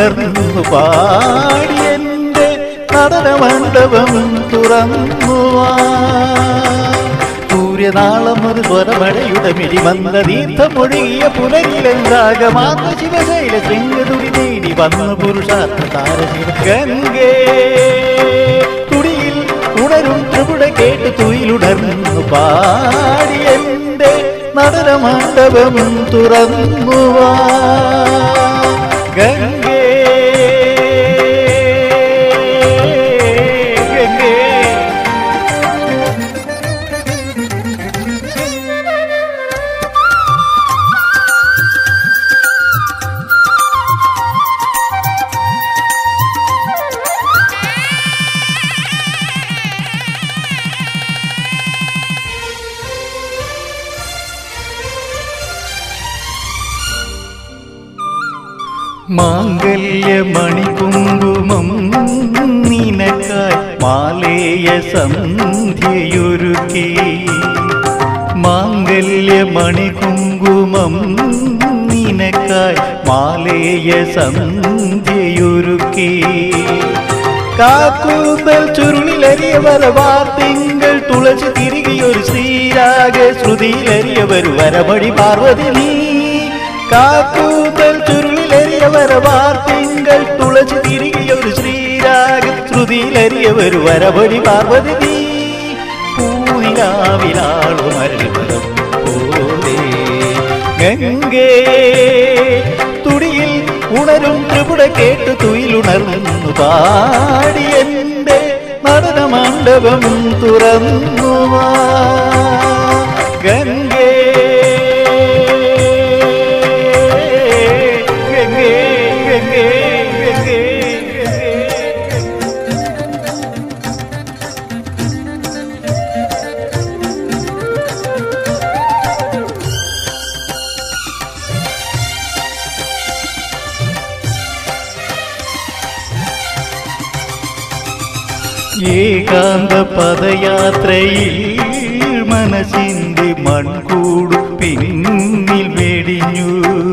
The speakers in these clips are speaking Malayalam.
തുയിലുണർന്നു പാടി എന്റെ നടന മണ്ഡപം തുറന്നുവാ സൂര്യനാളം ഒരു സ്വരമഴയുടെ മിഴി വന്ന തീർത്ഥമൊഴുകിയ പുലരിലെന്താകമാത്ത ശിവശൈല ശൃംഗതുടി നേടി വന്ന പുരുഷാർത്ഥ താരശിവ ഗംഗേ തുടിയിൽ ഉണരും ത്രിപുട കേട്ട് തുയിലുണർന്നു പാടി എന്റെ നടന മണ്ഡപം തുറന്നുവാ ഗംഗേ ഗംഗേ മാംഗല്യമണികുങ്കുമം നിനക്കായി മാലേയ സന്ധ്യയൊരുക്കി മാംഗല്യമണികുങ്കുമം നിനക്കായി മാലേയ സന്ധ്യയൊരുക്കി കാക്കൂന്തൽ ചുരുളിലരിയവർ വാർത്തിങ്കൾ തുളസി തിരികെയൊരു ശ്രീരാഗ ശ്രുതിയിലരിയവർ വരമടി പാർവതി നീ കാക്കൂന്തൽ ചുരുളിലരിയവർ വാർത്തിങ്കൾ തുളസി തിരികെയൊരു ശ്രീരാഗ ശ്രുതിയിലരിയവർ വരമടി പാർവതി നീ പൂനിലാവിലാളുമരുപദം പോലെ ഗംഗേ തുടിയിൽ ഉണരും ത്രിപുട കേട്ട് തുയിലുണർന്നു പാടി എന്റെ നടന മണ്ഡപം തുറന്നുവാ ഗംഗേ ഗംഗേ ഗംഗേ ഗംഗേ ഗംഗേ ഏകാന്ത പദയാത്രയിൽ മനസ്സിന്റെ മൺകൂടു പിന്നിൽ വെടിഞ്ഞു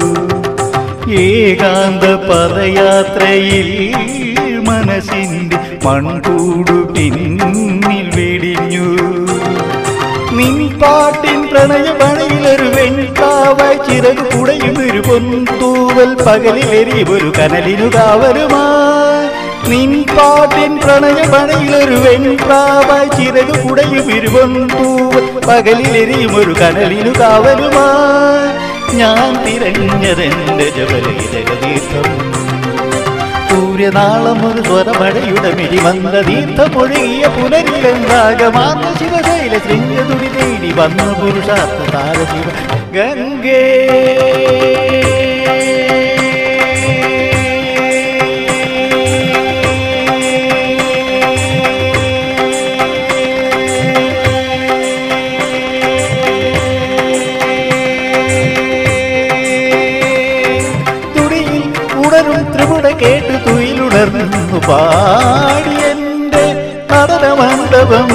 ഏകാന്ത പദയാത്രയിൽ മനസ്സിന്റെ മൺകൂടു പിന്നിൽ വെടിഞ്ഞു നിൻ പാട്ടിൻ പ്രണയമണിയിലൊരു വെൺകാവായി ചിറകു കുടയും ഒരു പൊന്തൂവൽ പകലിലെരിയൊരു കനലിനു കാവലുമായി നിൻ പാട്ടിൻ പ്രണയമണിയിലൊരു വെൺപ്രാവായി ചിറകു കുടയും ഒരു പൊന്തൂവൽ പകലിലെരിയും ഒരു കനലിനു കാവലുമായി ഞാൻ തിരഞ്ഞതെന്റെ ജബലി ജഗതീർത്ഥം സൂര്യനാളം ഒരു സ്വരമഴയുടെ മിഴി വന്ന തീർത്ഥമൊഴുകിയ പുനരിലെന്താകമാർന്ന ശിവശൈല ശൃംഗതുടി നേടി വന്ന പുരുഷാർത്ഥ താരശിവ ഗംഗേ തുടിയിൽ ഉണരും ത്രിപുട കേട്ട് തുയിലുണർന്നു പാടി എന്റെ നടന മണ്ഡപം